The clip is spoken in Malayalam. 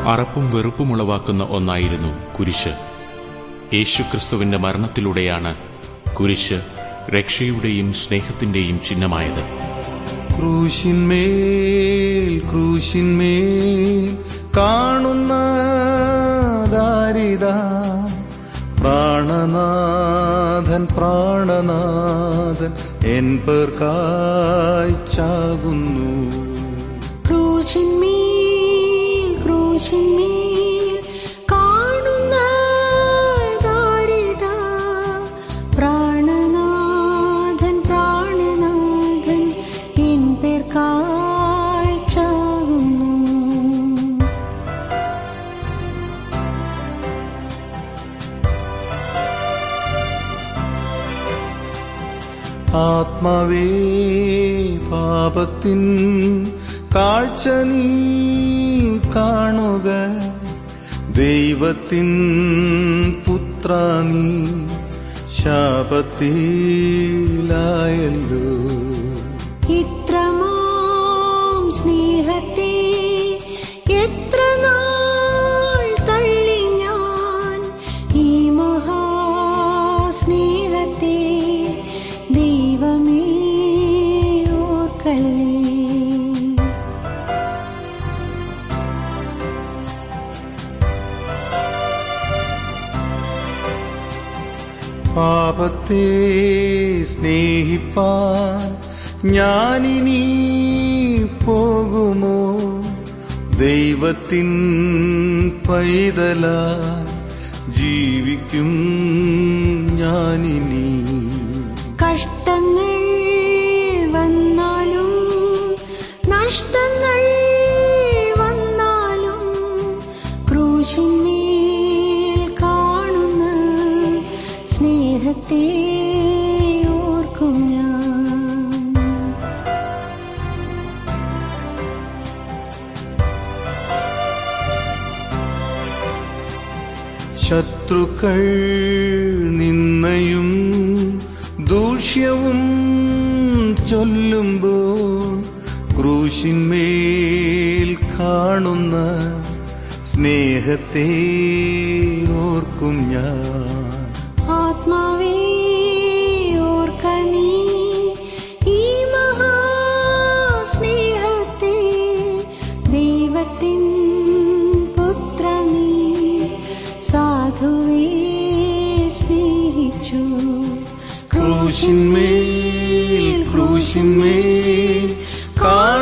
അറപ്പും വെറുപ്പും ഉളവാക്കുന്ന ഒന്നായിരുന്നു കുരിശ് യേശുക്രിസ്തുവിന്റെ മരണത്തിലൂടെയാണ് കുരിശ് രക്ഷയുടെയും സ്നേഹത്തിന്റെയും ചിഹ്നമായത് ക്രൂശിന്മേൽ ക്രൂശിന്മേൽ കാണുന്ന ദാരിത പ്രാണനാഥൻ പ്രാണനാഥൻ എൻ പേർക്കായി ചാകുന്നു ക്രൂശിന്മേൽ ക്രൂശിന്മേൽ കാണുന്ന ദാരിത പ്രാണനാഥൻ പ്രാണനാഥൻ എൻ പേർക്കായി ചാകുന്നു ആത്മാവേ പാപത്തിൻ കാഴ്ച നീ കാണുക ദൈവത്തിൻ പുത്ര നീ ശാപത്തിലായല്ലോ ഇത്രമാം സ്നേഹത്തെ എത്ര നാൾ തള്ളി ഞാൻ ഈ മഹാസ്നേഹത്തെ ദൈവമേ ഓർക്കല്ലേ പാപത്തെ സ്നേഹിപ്പാൻ ഞാനിനി പോകുമോ ദൈവത്തിൻ പൈതല ജീവിക്കും ഞാനിനി കഷ്ടങ്ങൾ വന്നാലും നഷ്ടങ്ങൾ വന്നാലും ക്രൂശിന്മേൽ കാണുന്ന സ്നേഹത്തെ ഓർക്കും ഞാൻ ശത്രുക്കൾ നിന്നയും ദൂഷ്യവും ചൊല്ലുമ്പോൾ ക്രൂശിന്മേൽ കാണുന്ന സ്നേഹത്തെ ഓർക്കും ഞാൻ ആത്മാവേ ഓർക്ക നീ ഈ മഹാസ്നേഹത്തെ ദൈവത്തിൻ പുത്ര നീ സാധുവേ സ്നേഹിച്ചു ക്രൂശിന്മേൽ ക്രൂശിന്മേൽ കാണുന്ന